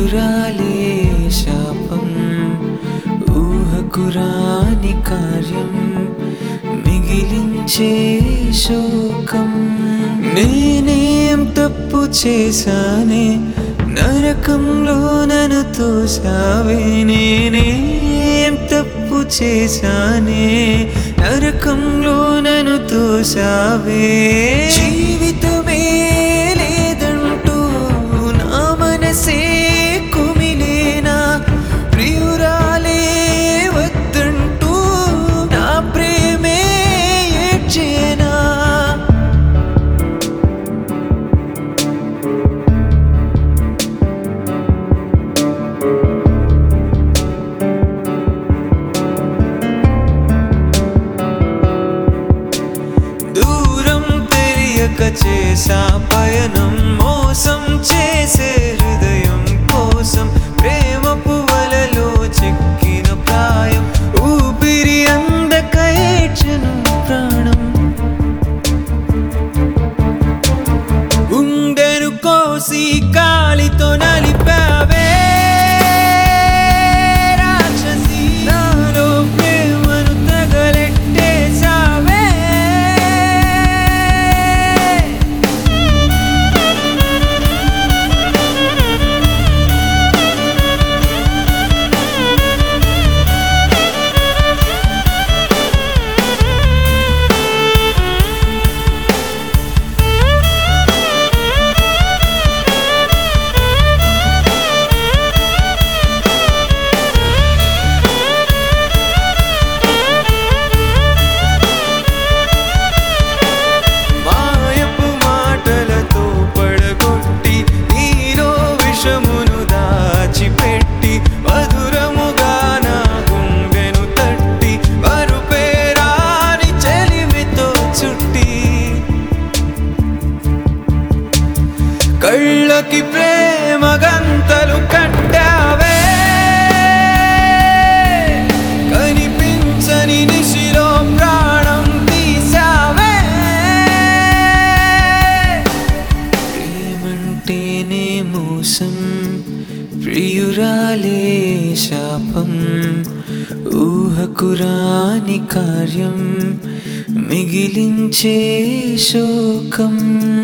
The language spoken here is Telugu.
ప్రియురాలే శాపం ఊహకురాని కార్యం మిగిలించే శోకం నేనేం తప్పు చేశానే నరకంలో నన్ను తోసావే నేనేం తప్పు చేశానే నరకంలో నన్ను తోసావే జీవితమే లేదంటూ నా మనసే కుమిలేనా ప్రియురాలే వద్దంటూ నా ప్రేమే ఏడ్చేనా దూరం తెలియక చేసా పయనం మోసం చేసే హృదయం కోసం ప్రేమ పువ్వలలో చిక్కిన ప్రాయం ఊపిరి అందక ఏడ్చెను ప్రాణం గుండెను కోసి కాలితో నలిపావే రాక్షసి నాలో ప్రేమను తగలెట్టేశావే మాయపు మాటలతో పడగొట్టి నీలో విషమును దాచిపెట్టి మధురముగా నా గుండెను తట్టి మరుపేరాని చెలిమితో చుట్టి కళ్ళకి ప్రేమ గంతలు కట్టావే కనిపించని నిశిలో ప్రాణం తీసావే ప్రేమంటేనే మోసం ప్రియురాలే శాపం ఊహకురాని కార్యం మిగిలించే శోకం